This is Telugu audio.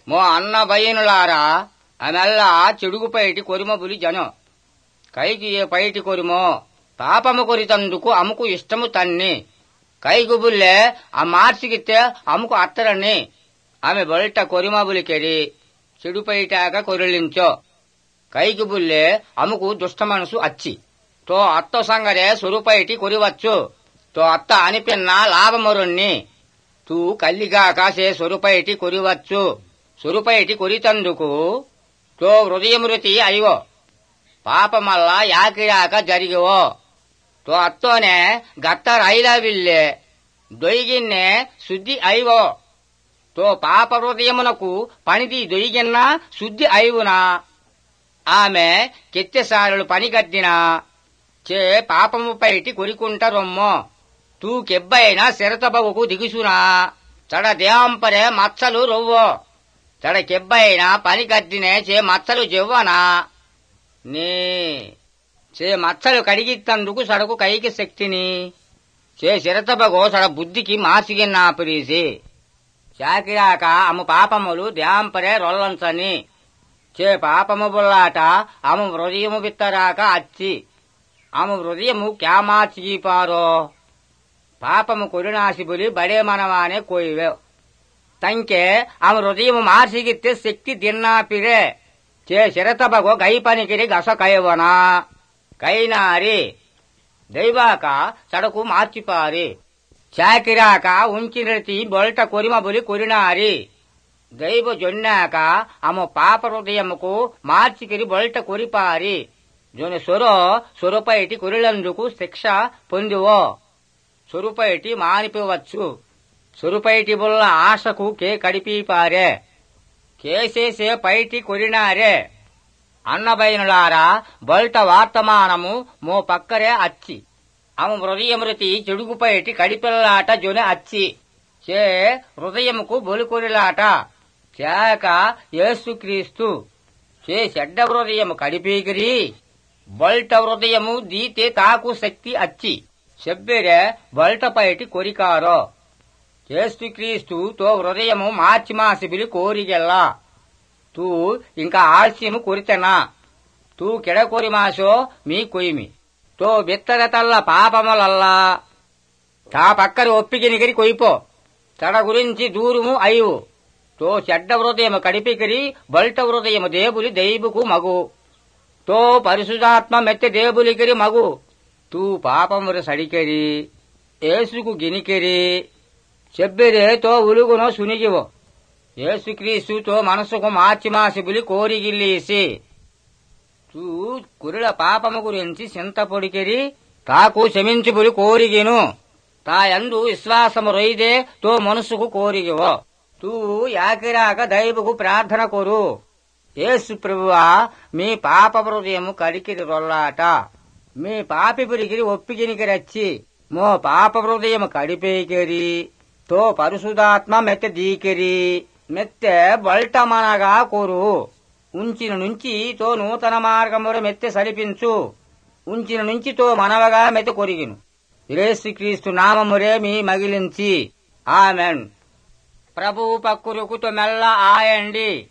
మో అన్న బయ్యనులారా అమెల్ల చెడుగు పైటి కొరిమబులి జనం కైకి ఏ పైటి కొరిమో పాపము కొరితందుకు అముకు ఇష్టము తన్ని కైగుబుల్లే ఆ మార్చిగిత్తే అముకు అత్తరని ఆమె బొల్ట కొరిమబులికెరి చెడు పైటాక కొరిలించో కైగుబుల్లే అముకు దుష్ట మనసు అచ్చి తో అత్త సంగరే సొరుపైటి కొరివచ్చు తో అత్త అనిపిన్న లాభమరుణ్ణి తూ కల్లిగాక సే సొరుపైటి కొరివచ్చు సొరుపైటి కొరితందుకు తో హృదయమృతి అయ్యో పాపమల్ల యాకిరాక జరిగవో తో అత్తోనే గత్త రైలవిల్లే దొయ్గిన్నే శుద్ధి అయ్యో తో పాప హృదయమునకు పనిది దొయ్గిన్నా శుద్ధి అయ్యునా ఆమె కెత్తెసారులు పనిగద్దినా చే పాపము పైటి కొరికుంటరొమ్మో తూ కెబ్బైన శరతబవుకు దిగుసునా తడ దేవంపరే మచ్చలు రొవ్వో తడ కెబ్బైన పని గద్దినే చే మచ్చలు జెవ్వనా నీ చే మచ్చలు కడిగిత్తందుకు సడకు కైకి శక్తిని చే శరతబగో సడ బుద్ధికి మాసిగిన్నా పిరీసి చాకిరాక అము పాపములు దేవంపరే రొల్లంచని చే పాపము బుల్లాట ఆమె హృదయము విత్తరాక అచ్చి ఆమె హృదయము క్యామాచిపారో పాపము కొడినాశిబులి బడే మనవానే కోయివే ತಂಕೆ ಅವನ ಹೃದಯము ಮಾರ್ಸಿಗಿತ್ತೆ ಶಕ್ತಿ ದಿನ್ನಾಪಿರೆ ಚೇ ಶಿರತಬಗೋ ಗೈ ಪನಿಕಿರಿ ಗಸ ಕೈವನ ಕೈನಾರಿ ದೈವಾಕ ಸಡಕು మార్చిపారి చాకిరాక ఉంచినతి బొల్ట కొరిమ బులి కొరినారి దైవ జొన్నాక ఆమె పాప హృదయముకు మార్చికిరి బొల్ట కొరిపారి జొని సొరో సొరపైటి కొరిలందుకు శిక్ష పొందివో సొరుపైటి మానిపోవచ్చు సురుపైటి బుల్ల ఆశకు కే కడిపీపారే కేసేసే పైటి కొరినారే అన్నబైనులారా బొల్ట వార్తమానము మో పక్కరే అచ్చి ఆమె హృదయమృతి చెడుగుపైటి కడిపిల్లాట జొని అచ్చి చే హృదయముకు బొలికొరిలాట చేక యేసుక్రీస్తు చే చెడ్డ హృదయము కడిపీగిరి బొల్ట హృదయము దీతే తాకు శక్తి అచ్చి సెబ్బెరే బొల్టపైటి కొరికారో యేసుక్రీస్తు తో హృదయము మార్చి మాసిబిలి కోరిగెల్లా తూ ఇంకా ఆలస్యము కొరితెనా తూ కెడకొరి మాసో మీ కొయ్మి తో బిత్తర తల్ల పాపములల్లా తా పక్కరి ఒప్పికినిగిరి కొయ్పో తడ గురించి దూరుము అయ్యు తో చెడ్డ హృదయము కడిపికిరి బల్ట హృదయము దేవులి దైబుకు మగు తో పరిశుధాత్మ మెత్తె దేవులికిరి మగు తూ పాపమురు సడికెరి ఏసుకు గినికెరి చెబ్బెరే తో ఉలుగును సునిగివో ఏసుక్రీస్తుతో మనసుకు మార్చి మాసిబులి కోరిగిల్లీసి తూ కురుల పాపము గురించి చింత పొడికెరి తాకు శమించుబులి కోరిగిను తాయందు విశ్వాసము రొయ్దే తో మనసుకు కోరిగివో తూ యాకిరాక దైవకు ప్రార్థన కొరు యేసు ప్రభువా మీ పాప హృదయము కడికిరి రొల్లాట మీ పాపి పురిగిరి ఒప్పిగినికి రచ్చి మో పాప హృదయము కడిపేకిరి తో పరిశుధాత్మ మెత్తె దీకిరి మెత్తె బల్టమనగా కోరు ఉంచిన నుంచి తో నూతన మార్గములు మెత్తె సరిపించు ఉంచిన నుంచి తో మనవగా మెత్తె కొరిగిను యేసుక్రీస్తు నామమురే మీ మగిలించి ఆమెన్ ప్రభు పక్కురుకుతో మెల్ల ఆయండి